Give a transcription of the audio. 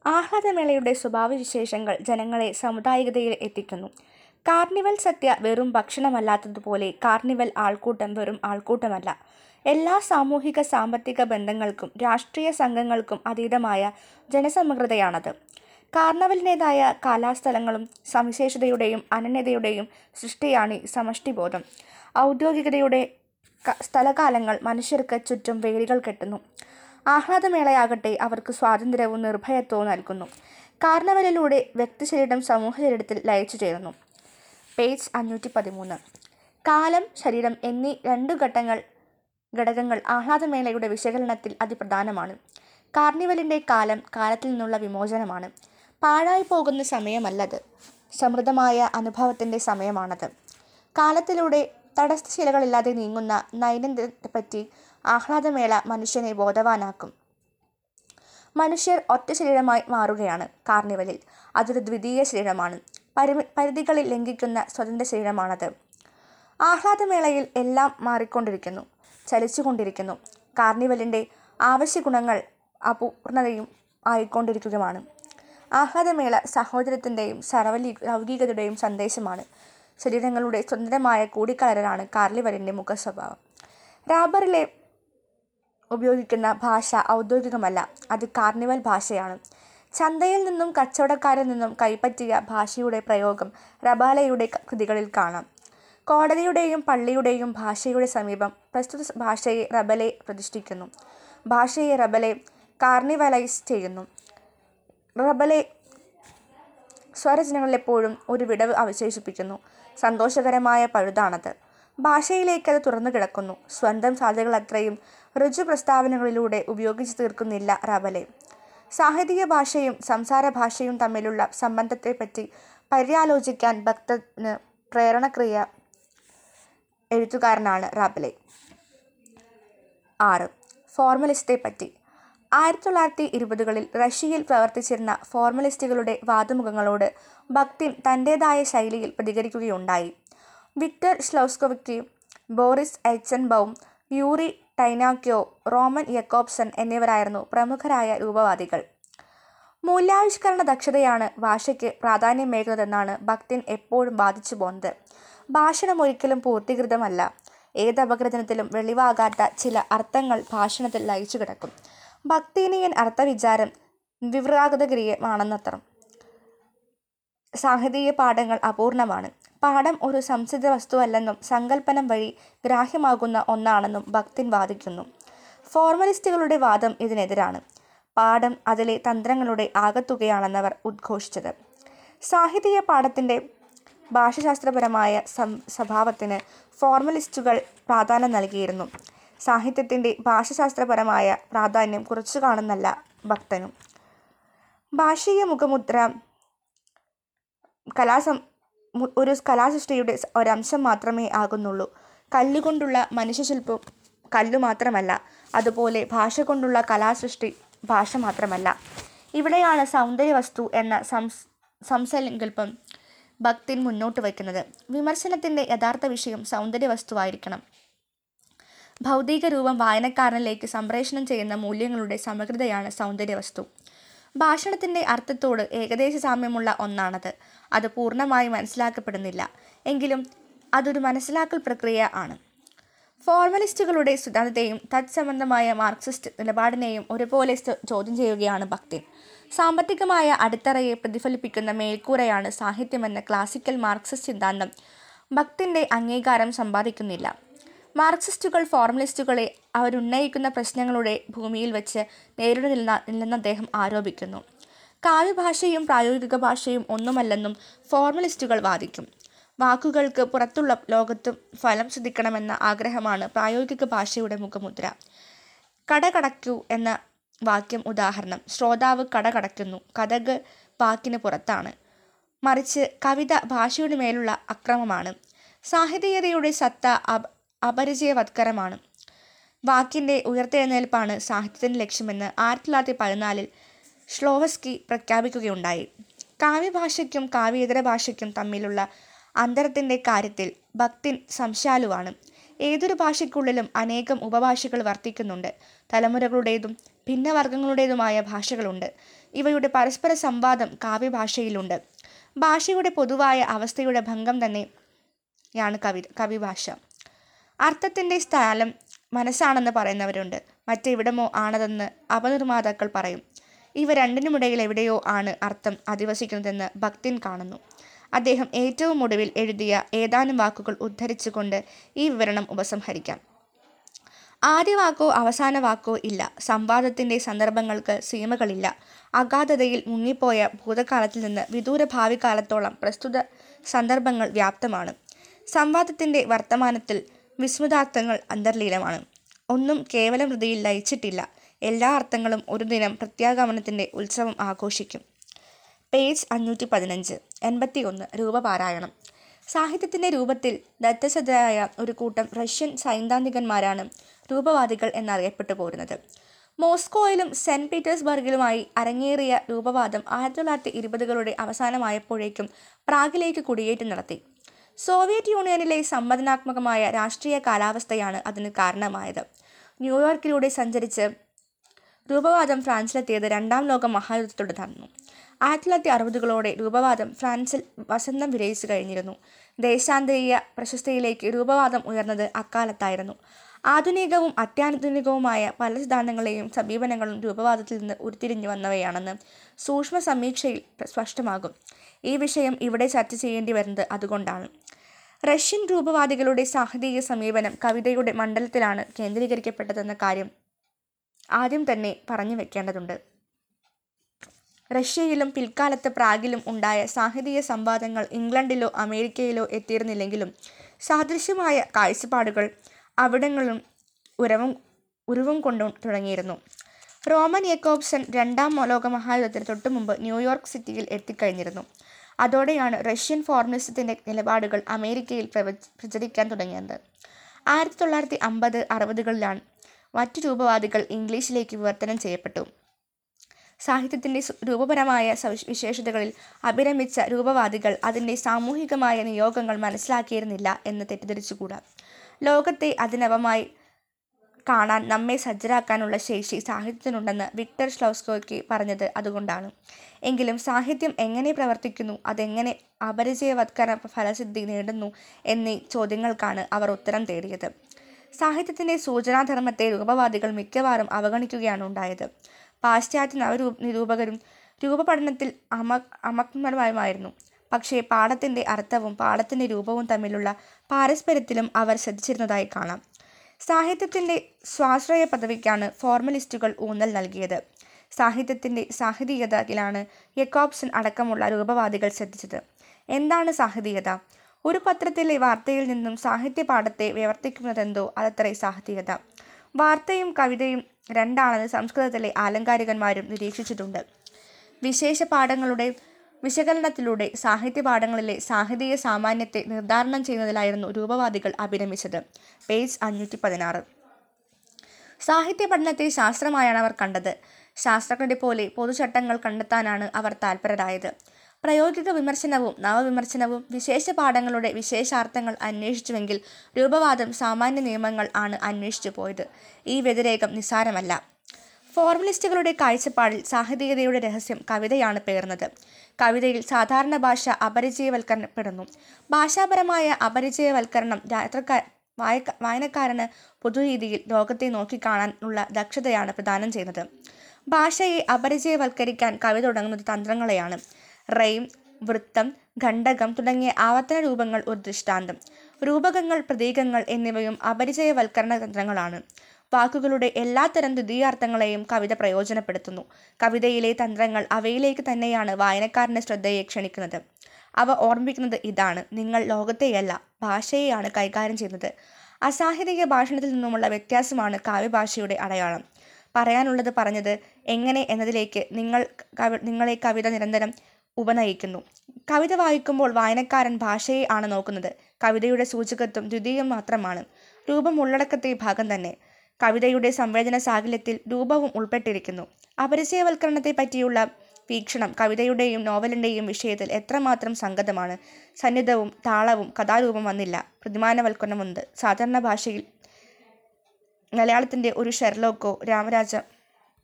ആഹ്ലാദമേളയുടെ സ്വഭാവവിശേഷങ്ങൾ ജനങ്ങളെ സാമുദായികതയിൽ എത്തിക്കുന്നു. കാർണിവൽ സദ്യ വെറും ഭക്ഷണമല്ലാത്തതുപോലെ കാർണിവൽ ആൾക്കൂട്ടം വെറും ആൾക്കൂട്ടമല്ല. എല്ലാ സാമൂഹിക സാമ്പത്തിക ബന്ധങ്ങൾക്കും രാഷ്ട്രീയ സംഘങ്ങൾക്കും അതീതമായ ജനസമഗ്രതയാണത്. കാർണിവലിന്റേതായ കാലസ്ഥലങ്ങളും സവിശേഷതയുടെയും അനന്യതയുടെയും സൃഷ്ടിയാണീ സമഷ്ടിബോധം. ഔദ്യോഗികതയുടെ സ്ഥലകാലങ്ങൾ മനുഷ്യർക്ക് ചുറ്റും വേലികൾ കെട്ടുന്നു. ആഹ്ലാദമേളയാകട്ടെ അവർക്ക് സ്വാതന്ത്ര്യവും നിർഭയത്വവും നൽകുന്നു. കാർണിവലിലൂടെ വ്യക്തിശരീരം സമൂഹശരീരത്തിൽ ലയിച്ചുചേരുന്നു. പേജ് അഞ്ഞൂറ്റിപ്പതിമൂന്ന്. കാലം, ശരീരം എന്നീ രണ്ടു ഘടകങ്ങൾ ആഹ്ലാദമേളയുടെ വിശകലനത്തിൽ അതിപ്രധാനമാണ്. കാർണിവലിന്റെ കാലം കാലത്തിൽ നിന്നുള്ള വിമോചനമാണ്. പാഴായിപ്പോകുന്ന സമയമല്ലത്. സമൃദ്ധമായ അനുഭവത്തിന്റെ സമയമാണത്. കാലത്തിലൂടെ തടസ്സശിലകളില്ലാതെ നീങ്ങുന്ന ദൈനംദിനത്തെപ്പറ്റി ആഹ്ലാദമേള മനുഷ്യനെ ബോധവാനാക്കും. മനുഷ്യർ ഒറ്റ ശരീരമായി മാറുകയാണ് കാർണിവലിൽ. അതൊരു ദ്വിതീയ ശരീരമാണ്. പരിധികൾ ലംഘിക്കുന്ന സ്വതന്ത്ര ശരീരമാണത്. ആഹ്ലാദമേളയിൽ എല്ലാം മാറിക്കൊണ്ടിരിക്കുന്നു. ചലിച്ചുകൊണ്ടിരിക്കുന്നു. കാർണിവലിന്റെ അവശ്യഗുണങ്ങൾ അപൂർണ്ണമായിക്കൊണ്ടിരിക്കുകയുമാണ്. ആഹ്ലാദമേള സാഹോദര്യത്തിന്റെയും സാർവലൗകികതയുടെയും സന്ദേശമാണ്. ശരീരങ്ങളുടെ സ്വതന്ത്രമായ കൂടിക്കലരലാണ് കാർണിവലിന്റെ മുഖസ്വഭാവം. റാബറിലെ ഉപയോഗിക്കുന്ന ഭാഷ ഔദ്യോഗികമല്ല. അത് കാർണിവൽ ഭാഷയാണ്. ചന്തയിൽ നിന്നും കച്ചവടക്കാരിൽ നിന്നും കൈപ്പറ്റിയ ഭാഷയുടെ പ്രയോഗം റബാലെയുടെ കൃതികളിൽ കാണാം. കോടതിയുടെയും പള്ളിയുടെയും ഭാഷയുടെ സമീപം പ്രസ്തുത ഭാഷയെ റബലെ പ്രതിഷ്ഠിക്കുന്നു. ഭാഷയെ റബലെ കാർണിവലൈസ് ചെയ്യുന്നു. റബലെ സ്വരചനകളിലെപ്പോഴും ഒരു വിടവ് അവശേഷിപ്പിക്കുന്നു. സന്തോഷകരമായ പഴുതാണത്. ഭാഷയിലേക്കത് തുറന്നുകിടക്കുന്നു. സ്വന്തം സാധ്യതകളത്രയും ഋജുപ്രസ്താവനകളിലൂടെ ഉപയോഗിച്ചുതീർക്കുന്നില്ല റബലെ. സാഹിത്യഭാഷയും സംസാരഭാഷയും തമ്മിലുള്ള സംബന്ധത്തെപ്പറ്റി പര്യാലോചിക്കാൻ ഭക്തന് പ്രേരണയേകിയ എഴുത്തുകാരനാണ് റബലെ. ആറ്. ഫോർമലിസത്തെപ്പറ്റി. ആയിരത്തിത്തൊള്ളായിരത്തി ഇരുപതുകളിൽ റഷ്യയിൽ പ്രവർത്തിച്ചിരുന്ന ഫോർമലിസ്റ്റുകളുടെ വാദമുഖങ്ങളോട് ബക്തിൻ തന്റേതായ ശൈലിയിൽ പ്രതികരിക്കുകയുണ്ടായി. Victor Shklovsky, Boris Eichenbaum, Yuri Tynyanov, Roman Jakobson എന്നിവരായിരുന്നു പ്രമുഖരായ രൂപവാദികൾ. മൂല്യാവിഷ്കരണദക്ഷതയാണ് ഭാഷയ്ക്ക് പ്രാധാന്യമേകുന്നതെന്നാണ് ബക്തിൻ എപ്പോഴും വാദിച്ചുപോന്നത്. ഭാഷണം ഒരിക്കലും പൂർത്തീകൃതമല്ല. ഏതപഗ്രഥനത്തിലും വെളിവാകാത്ത ചില അർത്ഥങ്ങൾ ഭാഷണത്തിൽ ലയിച്ചുകിടക്കും. ബക്തീനിയൻ അർത്ഥവിചാരം വിവ്രാതഗീയമാണത്രേ. സാഹിത്യപാഠങ്ങൾ അപൂർണ്ണമാണ്. പാഠം ഒരു സംസ്കൃതവസ്തുവല്ലെന്നും സങ്കല്പനം വഴി ഗ്രാഹ്യമാകുന്ന ഒന്നാണെന്നും ബക്തിൻ വാദിക്കുന്നു. ഫോർമലിസ്റ്റുകളുടെ വാദം ഇതിനെതിരാണ്. പാഠം അതിലെ തന്ത്രങ്ങളുടെ ആകെത്തുകയാണെന്നവർ ഉദ്ഘോഷിച്ചത്. സാഹിത്യപാഠത്തിന്റെ ഭാഷാശാസ്ത്രപരമായ സ്വഭാവത്തിന് ഫോർമലിസ്റ്റുകൾ പ്രാധാന്യം നൽകിയിരുന്നു. സാഹിത്യത്തിന്റെ ഭാഷാശാസ്ത്രപരമായ പ്രാധാന്യം കുറച്ചുകാണുന്നല്ല ബക്തനും. ഭാഷീയ മുഖമുദ്ര ഒരു കലാസൃഷ്ടിയുടെ ഒരംശം മാത്രമേ ആകുന്നുള്ളൂ. കല്ലുകൊണ്ടുള്ള മനുഷ്യശില്പം കല്ലുമാത്രമല്ല. അതുപോലെ ഭാഷകൊണ്ടുള്ള കലാസൃഷ്ടി ഭാഷ മാത്രമല്ല. ഇവിടെയാണ് സൗന്ദര്യവസ്തു എന്ന സംസങ്കല്പം ബക്തിൻ മുന്നോട്ടുവയ്ക്കുന്നത്. വിമർശനത്തിന്റെ യഥാർത്ഥ വിഷയം സൗന്ദര്യവസ്തുവായിരിക്കണം. ഭൗതികരൂപം വായനക്കാരനിലേക്ക് സംപ്രേഷണം ചെയ്യുന്ന മൂല്യങ്ങളുടെ സമഗ്രതയാണ് സൗന്ദര്യവസ്തു. ഭാഷണത്തിന്റെ അർത്ഥത്തോട് ഏകദേശസാമ്യമുള്ള ഒന്നാണത്. അത് പൂർണ്ണമായി മനസ്സിലാക്കപ്പെടുന്നില്ല. എങ്കിലും അതൊരു മനസ്സിലാക്കൽ പ്രക്രിയ ആണ്. ഫോർമലിസ്റ്റുകളുടെ സിദ്ധാന്തത്തെയും തത്സംബന്ധമായ മാർക്സിസ്റ്റ് നിലപാടിനെയും ഒരുപോലെ ചോദ്യം ചെയ്യുകയാണ് ബക്തിൻ. സാമ്പത്തികമായ അടിത്തറയെ പ്രതിഫലിപ്പിക്കുന്ന മേൽക്കൂരയാണ് സാഹിത്യമെന്ന ക്ലാസിക്കൽ മാർക്സിസ്റ്റ് സിദ്ധാന്തം ബക്തിന്റെ അംഗീകാരം സമ്പാദിക്കുന്നില്ല. മാർക്സിസ്റ്റുകൾ ഫോർമലിസ്റ്റുകളെ അവരുന്നയിക്കുന്ന പ്രശ്നങ്ങളുടെ ഭൂമിയിൽ വച്ച് നേരിടുന്നില്ലെന്ന് അദ്ദേഹം ആരോപിക്കുന്നു. കാവ്യഭാഷയും പ്രായോഗിക ഭാഷയും ഒന്നുമല്ലെന്നും ഫോർമലിസ്റ്റുകൾ വാദിക്കും. വാക്കുകൾക്ക് പുറത്തുള്ള ലോകത്തു ഫലം സിദ്ധിക്കണമെന്ന ആഗ്രഹമാണ് പ്രായോഗിക ഭാഷയുടെ മുഖമുദ്ര. കടകടയ്ക്കൂ എന്ന വാക്യം ഉദാഹരണം. ശ്രോതാവ് കടകടയ്ക്കുന്നു. കതക് വാക്കിന് പുറത്താണ്. മറിച്ച് കവിത ഭാഷയുടെമേലുള്ള ആക്രമണമാണ്. സാഹിത്യീയതയുടെ സത്ത അപരിചയവത്കരണമാണ്. വാക്കിന്റെ ഉയിർത്തെഴുന്നേൽപ്പാണ് സാഹിത്യത്തിന്റെ ലക്ഷ്യമെന്ന് ആയിരത്തിത്തൊള്ളായിരത്തി പതിനാലിൽ ഷ്ലോവസ്കി പ്രഖ്യാപിക്കുകയുണ്ടായി. കാവ്യഭാഷയ്ക്കും കാവ്യേതര ഭാഷയ്ക്കും തമ്മിലുള്ള അന്തരത്തിന്റെ കാര്യത്തിൽ ബക്തിൻ സംശയാലുവാണ്. ഏതൊരു ഭാഷയ്ക്കുള്ളിലും അനേകം ഉപഭാഷകൾ വർത്തിക്കുന്നുണ്ട്. തലമുറകളുടേതും ഭിന്നവർഗങ്ങളുടേതുമായ ഭാഷകളുണ്ട് ഇവയുടെ പരസ്പര സംവാദം കാവ്യഭാഷയിലുണ്ട് ഭാഷയുടെ പൊതുവായ അവസ്ഥയുടെ ഭംഗം തന്നെയാണ് കവി കവിഭാഷ അർത്ഥത്തിൻ്റെ സ്ഥലം മനസ്സാണെന്ന് പറയുന്നവരുണ്ട് മറ്റെവിടമോ ആണതെന്ന് അപനിർമ്മാതാക്കൾ പറയും ഇവ രണ്ടിനുമിടയിൽ എവിടെയോ ആണ് അർത്ഥം അധിവസിക്കുന്നതെന്ന് ഭക്തിൻ കാണുന്നു അദ്ദേഹം ഏറ്റവും ഒടുവിൽ എഴുതിയ ഏതാനും വാക്കുകൾ ഉദ്ധരിച്ചുകൊണ്ട് ഈ വിവരണം ഉപസംഹരിക്കാം ആദ്യ വാക്കോ അവസാന വാക്കോ ഇല്ല സംവാദത്തിൻ്റെ സന്ദർഭങ്ങൾക്ക് സീമകളില്ല അഗാധതയിൽ മുങ്ങിപ്പോയ ഭൂതകാലത്തിൽ നിന്ന് വിദൂര ഭാവി കാലത്തോളം പ്രസ്തുത സന്ദർഭങ്ങൾ വ്യാപ്തമാണ് സംവാദത്തിൻ്റെ വർത്തമാനത്തിൽ വിസ്മൃതാർത്ഥങ്ങൾ അന്തർലീനമാണ് ഒന്നും കേവല ഹൃദയിൽ ലയിച്ചിട്ടില്ല എല്ലാ അർത്ഥങ്ങളും ഒരു ദിനം പ്രത്യാഗമനത്തിൻ്റെ ഉത്സവം ആഘോഷിക്കും പേജ് അഞ്ഞൂറ്റി പതിനഞ്ച് എൺപത്തി ഒന്ന് രൂപപാരായണം സാഹിത്യത്തിൻ്റെ രൂപത്തിൽ ദത്തശ്രദ്ധരായ ഒരു കൂട്ടം റഷ്യൻ സൈദ്ധാന്തികന്മാരാണ് രൂപവാദികൾ എന്നറിയപ്പെട്ടു പോരുന്നത് മോസ്കോയിലും സെൻറ്റ് പീറ്റേഴ്സ്ബർഗിലുമായി അരങ്ങേറിയ രൂപവാദം ആയിരത്തി തൊള്ളായിരത്തി ഇരുപതുകളുടെ അവസാനമായപ്പോഴേക്കും പ്രാഗിലേക്ക് കുടിയേറ്റം നടത്തി സോവിയറ്റ് യൂണിയനിലെ സമ്മതനാത്മകമായ രാഷ്ട്രീയ കാലാവസ്ഥയാണ് അതിന് കാരണമായത് ന്യൂയോർക്കിലൂടെ സഞ്ചരിച്ച് രൂപവാദം ഫ്രാൻസിലെത്തിയത് രണ്ടാം ലോക മഹായുദ്ധത്തോട് നടന്നു ആയിരത്തി തൊള്ളായിരത്തി അറുപതുകളോടെ രൂപവാദം ഫ്രാൻസിൽ വസന്തം വിരയിച്ചു കഴിഞ്ഞിരുന്നു ദേശാന്തരീയ പ്രശസ്തിയിലേക്ക് രൂപവാദം ഉയർന്നത് അക്കാലത്തായിരുന്നു ആധുനികവും അത്യാധുനികവുമായ പല സിദ്ധാന്തങ്ങളെയും സമീപനങ്ങളും രൂപവാദത്തിൽ നിന്ന് ഉരുത്തിരിഞ്ഞു വന്നവയാണെന്ന് സൂക്ഷ്മ സമീക്ഷയിൽ സ്പഷ്ടമാകും ഈ വിഷയം ഇവിടെ ചർച്ച ചെയ്യേണ്ടി വരുന്നത് അതുകൊണ്ടാണ് റഷ്യൻ രൂപവാദികളുടെ സാഹിത്യ സമീപനം കവിതയുടെ മണ്ഡലത്തിലാണ് കേന്ദ്രീകരിക്കപ്പെട്ടതെന്ന കാര്യം ആദ്യം തന്നെ പറഞ്ഞു വെക്കേണ്ടതുണ്ട് റഷ്യയിലും പിൽക്കാലത്ത് പ്രാഗിലും ഉണ്ടായ സാഹിത്യ സംവാദങ്ങൾ ഇംഗ്ലണ്ടിലോ അമേരിക്കയിലോ എത്തിയിരുന്നില്ലെങ്കിലും സാദൃശ്യമായ കാഴ്ചപ്പാടുകൾ അവിടങ്ങളും ഉരവും ഉരുവും കൊണ്ടു തുടങ്ങിയിരുന്നു റോമൻ യക്കോബ്സൺ രണ്ടാം ലോക മഹായുദ്ധത്തിന് തൊട്ടുമുമ്പ് ന്യൂയോർക്ക് സിറ്റിയിൽ എത്തിക്കഴിഞ്ഞിരുന്നു അതോടെയാണ് റഷ്യൻ ഫോർമിസത്തിൻ്റെ നിലപാടുകൾ അമേരിക്കയിൽ പ്രവ പ്രചരിക്കാൻ തുടങ്ങിയത് ആയിരത്തി തൊള്ളായിരത്തി അമ്പത് അറുപതുകളിലാണ് മറ്റു രൂപവാദികൾ ഇംഗ്ലീഷിലേക്ക് വിവർത്തനം ചെയ്യപ്പെട്ടു സാഹിത്യത്തിൻ്റെ രൂപപരമായ വിശേഷതകളിൽ അഭിരമിച്ച രൂപവാദികൾ അതിൻ്റെ സാമൂഹികമായ നിയോഗങ്ങൾ മനസ്സിലാക്കിയിരുന്നില്ല എന്ന് തെറ്റിദ്ധരിച്ചുകൂടാ ലോകത്തെ അതിനവമായി കാണാൻ നമ്മെ സജ്ജരാക്കാനുള്ള ശേഷി സാഹിത്യത്തിനുണ്ടെന്ന് വിക്ടർ ശ്ലൗസ്കോയ്ക്ക് പറഞ്ഞത് അതുകൊണ്ടാണ് എങ്കിലും സാഹിത്യം എങ്ങനെ പ്രവർത്തിക്കുന്നു അതെങ്ങനെ അപരിചയവത്കരണ ഫലസിദ്ധി നേടുന്നു എന്നീ ചോദ്യങ്ങൾക്കാണ് അവർ ഉത്തരം തേടിയത് സാഹിത്യത്തിൻ്റെ സൂചനാധർമ്മത്തെ രൂപവാദികൾ മിക്കവാറും അവഗണിക്കുകയാണ് ഉണ്ടായത് പാശ്ചാത്യ നവരൂ നിരൂപകരും രൂപപഠനത്തിൽ അമ അമക്മരമായിരുന്നു പക്ഷേ പാഠത്തിൻ്റെ അർത്ഥവും പാഠത്തിൻ്റെ രൂപവും തമ്മിലുള്ള പാരസ്പര്യത്തിലും അവർ ശ്രദ്ധിച്ചിരുന്നതായി കാണാം സാഹിത്യത്തിൻ്റെ സ്വാശ്രയ പദവിക്കാണ് ഫോർമലിസ്റ്റുകൾ ഊന്നൽ നൽകിയത് സാഹിത്യത്തിൻ്റെ സാഹിതീയതയിലാണ് യക്കോബ്സൺ അടക്കമുള്ള രൂപവാദികൾ ശ്രദ്ധിച്ചത് എന്താണ് സാഹിതീയത ഒരു പത്രത്തിലെ വാർത്തയിൽ നിന്നും സാഹിത്യ പാഠത്തെ വിവർത്തിക്കുന്നതെന്തോ അതത്രേ സാഹിതീയത വാർത്തയും കവിതയും രണ്ടാണെന്ന് സംസ്കൃതത്തിലെ ആലങ്കാരികന്മാരും നിരീക്ഷിച്ചിട്ടുണ്ട് വിശേഷ പാഠങ്ങളുടെ വിശകലനത്തിലൂടെ സാഹിത്യ പാഠങ്ങളിലെ സാഹിതീയ സാമാന്യത്തെ നിർദ്ധാരണം ചെയ്യുന്നതിലായിരുന്നു രൂപവാദികൾ അഭിരമിച്ചത് പേജ് അഞ്ഞൂറ്റി പതിനാറ് സാഹിത്യ പഠനത്തെ ശാസ്ത്രമായാണ് അവർ കണ്ടത് ശാസ്ത്രജ്ഞരെ പോലെ പൊതുചട്ടങ്ങൾ കണ്ടെത്താനാണ് അവർ താൽപരരായത് പ്രായോഗിക വിമർശനവും നവവിമർശനവും വിശേഷ പാഠങ്ങളുടെ വിശേഷാർത്ഥങ്ങൾ അന്വേഷിച്ചുവെങ്കിൽ രൂപവാദം സാമാന്യ നിയമങ്ങൾ ആണ് അന്വേഷിച്ചു പോയത് ഈ വ്യതിരേകം നിസ്സാരമല്ല ഫോർമലിസ്റ്റുകളുടെ കാഴ്ചപ്പാടിൽ സാഹിത്യതയുടെ രഹസ്യം കവിതയാണ് പേർന്നത് കവിതയിൽ സാധാരണ ഭാഷ അപരിചയവൽക്കരണപ്പെടുന്നു ഭാഷാപരമായ അപരിചയവൽക്കരണം യാത്രക്കാർ വായക്ക വായനക്കാരന് പൊതുരീതിയിൽ ലോകത്തെ നോക്കിക്കാണാനുള്ള ദക്ഷതയാണ് പ്രദാനം ചെയ്യുന്നത് ഭാഷയെ അപരിചയവൽക്കരിക്കാൻ കവി തുടങ്ങുന്നത് തന്ത്രങ്ങളെയാണ് റെയിം വൃത്തം ഖണ്ഡകം തുടങ്ങിയ ആവർത്തന രൂപങ്ങൾ ഒരു ദൃഷ്ടാന്തം രൂപകങ്ങൾ പ്രതീകങ്ങൾ എന്നിവയും അപരിചയവൽക്കരണ തന്ത്രങ്ങളാണ് വാക്കുകളുടെ എല്ലാത്തരം ദ്വിതീയാർത്ഥങ്ങളെയും കവിത പ്രയോജനപ്പെടുത്തുന്നു കവിതയിലെ തന്ത്രങ്ങൾ അവയിലേക്ക് തന്നെയാണ് വായനക്കാരൻ്റെ ശ്രദ്ധയെ ക്ഷണിക്കുന്നത് അവ ഓർമ്മിപ്പിക്കുന്നത് ഇതാണ് നിങ്ങൾ ലോകത്തെയല്ല ഭാഷയെയാണ് കൈകാര്യം ചെയ്യുന്നത് അസാഹിതിക ഭാഷണത്തിൽ നിന്നുമുള്ള വ്യത്യാസമാണ് കാവ്യഭാഷയുടെ അടയാളം പറയാനുള്ളത് പറഞ്ഞത് എങ്ങനെ എന്നതിലേക്ക് നിങ്ങൾ കവി നിങ്ങളെ കവിത നിരന്തരം ഉപനയിക്കുന്നു കവിത വായിക്കുമ്പോൾ വായനക്കാരൻ ഭാഷയെ ആണ് നോക്കുന്നത് കവിതയുടെ സൂചകത്വം ദ്വിതീയം മാത്രമാണ് രൂപം ഉള്ളടക്കത്തെ ഭാഗം തന്നെ കവിതയുടെ സംവേദന സാഹചര്യത്തിൽ രൂപവും ഉൾപ്പെട്ടിരിക്കുന്നു അപരിചയവൽക്കരണത്തെ പറ്റിയുള്ള വീക്ഷണം കവിതയുടെയും നോവലിൻ്റെയും വിഷയത്തിൽ എത്രമാത്രം സംഗതമാണ് സന്നിധവും താളവും കഥാരൂപം വന്നില്ല പ്രതിമാനവൽക്കരണമുണ്ട് സാധാരണ ഭാഷയിൽ മലയാളത്തിൻ്റെ ഒരു ഷെർലോക്കോ രാമരാജ